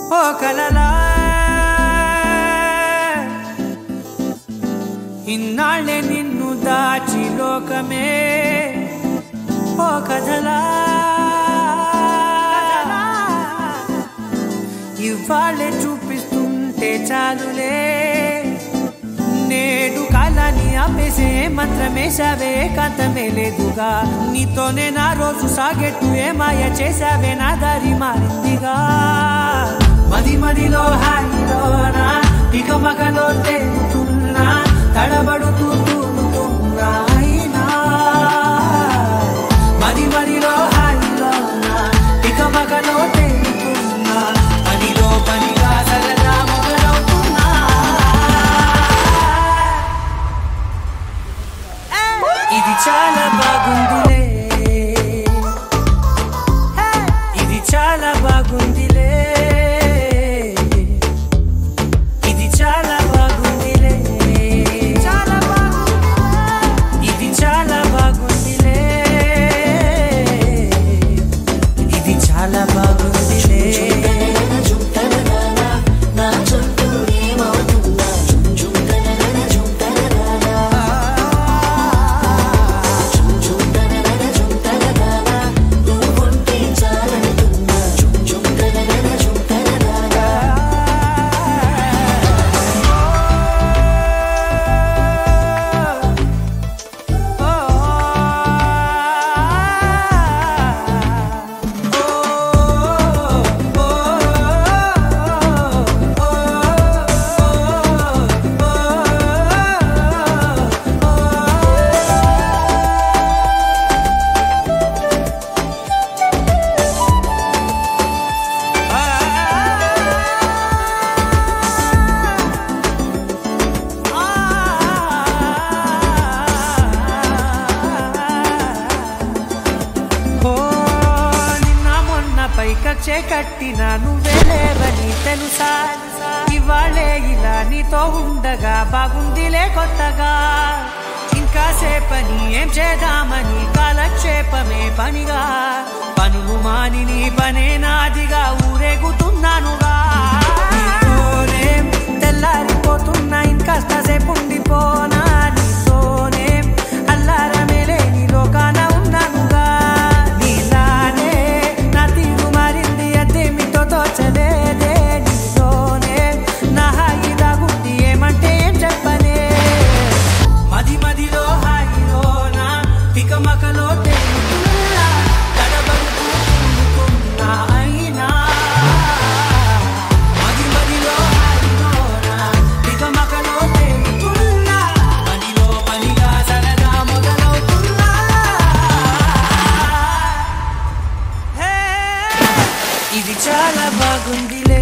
ఓ కలలా ఇన్నాళ్ళే నిన్ను దాచి లోకమే ఓ కథలా ఇవాళ్ళే చూపిస్తుంటే చాలులే నేడు కాలాన్ని ఆపేసే మంత్రమేశావే కాంతమే లేదుగా నీతోనే నా రోజు సాగెట్టు ఏ మాయ చేశావే నా దారి మారిందిగా మది మదిలో హాయిలోనా ఇక మగలో తేలుతున్నా తడబడుతూ తూలుతున్నా అయినా మది మదిలో హాయిలోనా ఇక మగలో తేలుతున్నా పనిలో పనిగా సరదా మొదలవుతున్నా ఇది చాలా బాగుందిలే ఇది చాలా బాగుందిలే ఇది చాలా బాగుందిలే చాలా ఇది చాలా బాగుందిలే ఇది చాలా బాగుందిలే నా చుట్టూ ఏమవుతుందా జుమ్ జుమ్ తననన జుమ్ తననన జుమ్ జుమ్ తననన జుమ్ తననన నువ్వుంటే చాలంటున్నా జుమ్ జుమ్ తననన జుమ్ తననన ఓ నిన్న మొన్న పైకచ్చే కట్టిన నువ్వే లేవని తెలుసా ఇవాళే ఇలా నీతో ఉండగా బాగుందిలే కొత్తగా ఇంకా సేపని ఏం చేద్దామని కాలక్షేపమే పనిగా పనులు మాని నీ పనే నాదిగా ఊరేగుతున్నానుగా నీతోనే తెల్లారిపోతున్నా ఇంకాస్త సేపు ఉండిపోనా నీతోనే అల్లారమే లేని లోకాన ఉన్నానుగా నీలానే నా తీరు మారింది అదేమిటో తోచలేదే నీతోనే నా హాయి దాగుంది ఏమంటే ఏం చెప్పనే మది మదిలో హాయిలోనా తికమకలో తేలుతున్నా తడబడుతూ తూలుతున్నా అయినా మది మదిలో హాయిలోనా తికమకలో తేలుతున్నా పనిలో పనిగా సరదా మొదలవుతున్నా హే, ఇది చాలా బాగుందిలే